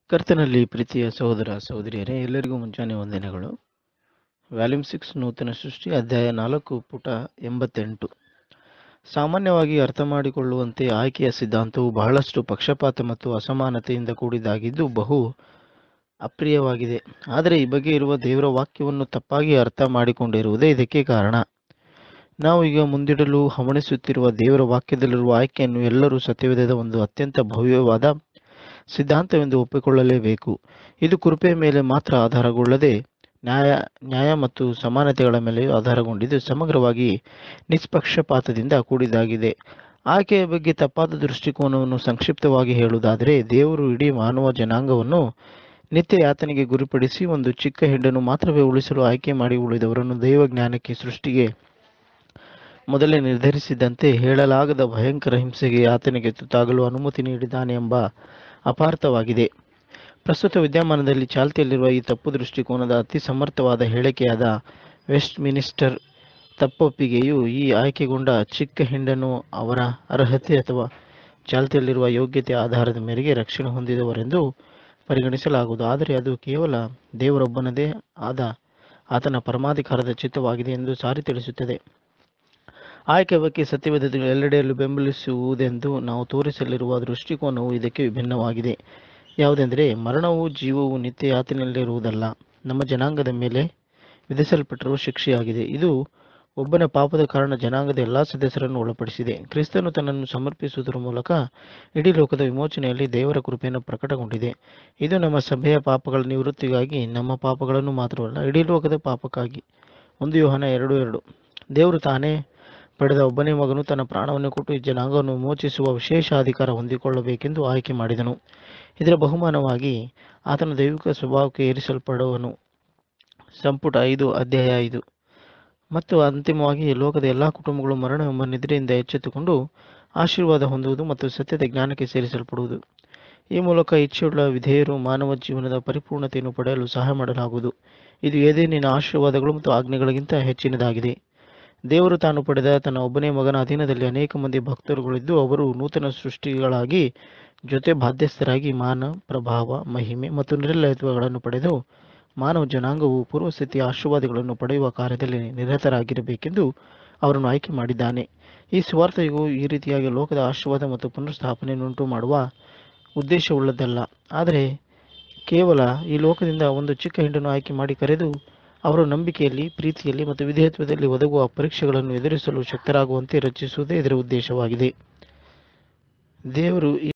ಕರ್ತನಲ್ಲಿ ಪ್ರೀತಿಯ ಸಹೋದರ ಸಹೋದರಿಯರೇ ಎಲ್ಲರಿಗೂ ಮುಂಜಾನೆ ವಂದನೆಗಳು ವ್ಯಾಲ್ಯೂಮ್ ಸಿಕ್ಸ್ ನೂತನ ಸೃಷ್ಟಿ ಅಧ್ಯಾಯ ನಾಲ್ಕು ಪುಟ ಎಂಬತ್ತೆಂಟು ಸಾಮಾನ್ಯವಾಗಿ ಅರ್ಥ ಮಾಡಿಕೊಳ್ಳುವಂತೆ ಆಯ್ಕೆಯ ಸಿದ್ಧಾಂತವು ಬಹಳಷ್ಟು ಪಕ್ಷಪಾತ ಮತ್ತು ಅಸಮಾನತೆಯಿಂದ ಕೂಡಿದಾಗಿದ್ದು ಬಹು ಅಪ್ರಿಯವಾಗಿದೆ ಆದರೆ ಈ ಬಗ್ಗೆ ಇರುವ ದೇವರ ವಾಕ್ಯವನ್ನು ತಪ್ಪಾಗಿ ಅರ್ಥ ಮಾಡಿಕೊಂಡಿರುವುದೇ ಇದಕ್ಕೆ ಕಾರಣ ನಾವು ಈಗ ಮುಂದಿಡಲು ಹವಣಿಸುತ್ತಿರುವ ದೇವರ ವಾಕ್ಯದಲ್ಲಿರುವ ಆಯ್ಕೆಯನ್ನು ಎಲ್ಲರೂ ಸತ್ಯವೇದದ ಒಂದು ಅತ್ಯಂತ ಭವ್ಯವಾದ ಸಿದ್ಧಾಂತವೆಂದು ಒಪ್ಪಿಕೊಳ್ಳಲೇಬೇಕು ಇದು ಕೃಪೆಯ ಮೇಲೆ ಮಾತ್ರ ಆಧಾರಗೊಳ್ಳದೆ ನ್ಯಾಯ ನ್ಯಾಯ ಮತ್ತು ಸಮಾನತೆಗಳ ಮೇಲೆಯೂ ಆಧಾರಗೊಂಡಿದ್ದು ಸಮಗ್ರವಾಗಿ ನಿಷ್ಪಕ್ಷಪಾತದಿಂದ ಕೂಡಿದಾಗಿದೆ ಆಯ್ಕೆಯ ಬಗ್ಗೆ ತಪ್ಪಾದ ದೃಷ್ಟಿಕೋನವನ್ನು ಸಂಕ್ಷಿಪ್ತವಾಗಿ ಹೇಳುವುದಾದರೆ ದೇವರು ಇಡೀ ಮಾನವ ಜನಾಂಗವನ್ನು ನಿತ್ಯ ಯಾತನೆಗೆ ಗುರಿಪಡಿಸಿ ಒಂದು ಚಿಕ್ಕ ಹೆಣ್ಣನ್ನು ಮಾತ್ರವೇ ಉಳಿಸಲು ಆಯ್ಕೆ ಮಾಡಿ ಉಳಿದವರನ್ನು ದೈವ ಜ್ಞಾನಕ್ಕೆ ಸೃಷ್ಟಿಗೆ ಮೊದಲೇ ನಿರ್ಧರಿಸಿದಂತೆ ಹೇಳಲಾಗದ ಭಯಂಕರ ಹಿಂಸೆಗೆ ಯಾತನೆಗೆ ತುತ್ತಾಗಲು ಅನುಮತಿ ನೀಡಿದ್ದಾನೆ ಎಂಬ ಅಪಾರ್ಥವಾಗಿದೆ ಪ್ರಸ್ತುತ ವಿದ್ಯಮಾನದಲ್ಲಿ ಚಾಲ್ತಿಯಲ್ಲಿರುವ ಈ ತಪ್ಪು ದೃಷ್ಟಿಕೋನದ ಅತಿ ಸಮರ್ಥವಾದ ಹೇಳಿಕೆಯಾದ ವೆಸ್ಟ್ ಮಿನಿಸ್ಟರ್ ತಪ್ಪೊಪ್ಪಿಗೆಯು ಈ ಆಯ್ಕೆಗೊಂಡ ಚಿಕ್ಕ ಹೆಂಡನ್ನು ಅವರ ಅರ್ಹತೆ ಅಥವಾ ಚಾಲ್ತಿಯಲ್ಲಿರುವ ಯೋಗ್ಯತೆ ಆಧಾರದ ಮೇರೆಗೆ ರಕ್ಷಣೆ ಹೊಂದಿದವರೆಂದು ಪರಿಗಣಿಸಲಾಗುವುದು ಆದರೆ ಅದು ಕೇವಲ ದೇವರೊಬ್ಬನದೇ ಆದ ಆತನ ಪರಮಾಧಿಕಾರದ ಚಿತ್ತವಾಗಿದೆ ಎಂದು ಸಾರಿ ತಿಳಿಸುತ್ತದೆ ಆಯ್ಕೆ ಬಗ್ಗೆ ಸತ್ಯವೇದಗಳು ಎಲ್ಲೆಡೆಯಲ್ಲೂ ಬೆಂಬಲಿಸುವುದೆಂದು ನಾವು ತೋರಿಸಲಿರುವ ದೃಷ್ಟಿಕೋನವು ಇದಕ್ಕೆ ವಿಭಿನ್ನವಾಗಿದೆ ಯಾವುದೆಂದರೆ ಮರಣವು ಜೀವವು ನಿತ್ಯ ಯಾತನೆಯಲ್ಲಿರುವುದಲ್ಲ ನಮ್ಮ ಜನಾಂಗದ ಮೇಲೆ ವಿಧಿಸಲ್ಪಟ್ಟಿರುವ ಶಿಕ್ಷೆಯಾಗಿದೆ ಇದು ಒಬ್ಬನ ಪಾಪದ ಕಾರಣ ಜನಾಂಗದ ಎಲ್ಲ ಸದಸ್ಯರನ್ನು ಒಳಪಡಿಸಿದೆ ಕ್ರಿಸ್ತನು ತನ್ನನ್ನು ಸಮರ್ಪಿಸುವುದರ ಮೂಲಕ ಇಡೀ ಲೋಕದ ವಿಮೋಚನೆಯಲ್ಲಿ ದೇವರ ಕೃಪೆಯನ್ನು ಪ್ರಕಟಗೊಂಡಿದೆ ಇದು ನಮ್ಮ ಸಭೆಯ ಪಾಪಗಳ ನಿವೃತ್ತಿಗಾಗಿ ನಮ್ಮ ಪಾಪಗಳನ್ನು ಮಾತ್ರವಲ್ಲ ಇಡೀ ಲೋಕದ ಪಾಪಕ್ಕಾಗಿ ಒಂದು ಯೋಹನ ಎರಡು ಎರಡು ದೇವರು ತಾನೇ ಪಡೆದ ಒಬ್ಬನೇ ಮಗನು ತನ್ನ ಪ್ರಾಣವನ್ನು ಕೊಟ್ಟು ಈ ಜನಾಂಗವನ್ನು ವಿಮೋಚಿಸುವ ವಿಶೇಷ ಅಧಿಕಾರ ಹೊಂದಿಕೊಳ್ಳಬೇಕೆಂದು ಆಯ್ಕೆ ಮಾಡಿದನು ಇದರ ಬಹುಮಾನವಾಗಿ ಆತನ ದೈವಿಕ ಸ್ವಭಾವಕ್ಕೆ ಏರಿಸಲ್ಪಡುವನು ಸಂಪುಟ ಐದು ಅಧ್ಯಾಯ ಐದು ಮತ್ತು ಅಂತಿಮವಾಗಿ ಲೋಕದ ಎಲ್ಲ ಕುಟುಂಬಗಳು ಮರಣವೆಂಬ ನಿದ್ರೆಯಿಂದ ಎಚ್ಚೆತ್ತುಕೊಂಡು ಆಶೀರ್ವಾದ ಹೊಂದುವುದು ಮತ್ತು ಸತ್ಯದ ಜ್ಞಾನಕ್ಕೆ ಸೇರಿಸಲ್ಪಡುವುದು ಈ ಮೂಲಕ ಇಚ್ಛೆಯುಳ್ಳ ವಿಧೇಯರು ಮಾನವ ಜೀವನದ ಪರಿಪೂರ್ಣತೆಯನ್ನು ಪಡೆಯಲು ಸಹಾಯ ಮಾಡಲಾಗುವುದು ಇದು ಏದೇನಿನ ಆಶೀರ್ವಾದಗಳು ಮತ್ತು ಆಜ್ಞೆಗಳಿಗಿಂತ ಹೆಚ್ಚಿನದಾಗಿದೆ ದೇವರು ತಾನು ಪಡೆದ ತನ್ನ ಒಬ್ಬನೇ ಮಗನ ಅಧೀನದಲ್ಲಿ ಅನೇಕ ಮಂದಿ ಭಕ್ತರುಗಳಿದ್ದು ಅವರು ನೂತನ ಸೃಷ್ಟಿಗಳಾಗಿ ಜೊತೆ ಬಾಧ್ಯಸ್ಥರಾಗಿ ಮಾನ ಪ್ರಭಾವ ಮಹಿಮೆ ಮತ್ತು ನಿರ್ಲಯತ್ವಗಳನ್ನು ಪಡೆದು ಮಾನವ ಜನಾಂಗವು ಪೂರ್ವಸ್ಥಿತಿಯ ಆಶೀರ್ವಾದಗಳನ್ನು ಪಡೆಯುವ ಕಾರ್ಯದಲ್ಲಿ ನಿರತರಾಗಿರಬೇಕೆಂದು ಅವರನ್ನು ಆಯ್ಕೆ ಮಾಡಿದ್ದಾನೆ ಈ ಸ್ವಾರ್ಥವು ಈ ರೀತಿಯಾಗಿ ಲೋಕದ ಆಶೀರ್ವಾದ ಮತ್ತು ಪುನರ್ಸ್ಥಾಪನೆಯನ್ನುಂಟು ಮಾಡುವ ಉದ್ದೇಶವುಳ್ಳದ್ದಲ್ಲ ಆದರೆ ಕೇವಲ ಈ ಲೋಕದಿಂದ ಒಂದು ಚಿಕ್ಕ ಹಿಂಡನ್ನು ಆಯ್ಕೆ ಮಾಡಿ ಕರೆದು ಅವರು ನಂಬಿಕೆಯಲ್ಲಿ ಪ್ರೀತಿಯಲ್ಲಿ ಮತ್ತು ವಿಧೇಯತ್ವದಲ್ಲಿ ಒದಗುವ ಪರೀಕ್ಷೆಗಳನ್ನು ಎದುರಿಸಲು ಶಕ್ತರಾಗುವಂತೆ ರಚಿಸುವುದೇ ಇದರ ಉದ್ದೇಶವಾಗಿದೆ ದೇವರು ಈ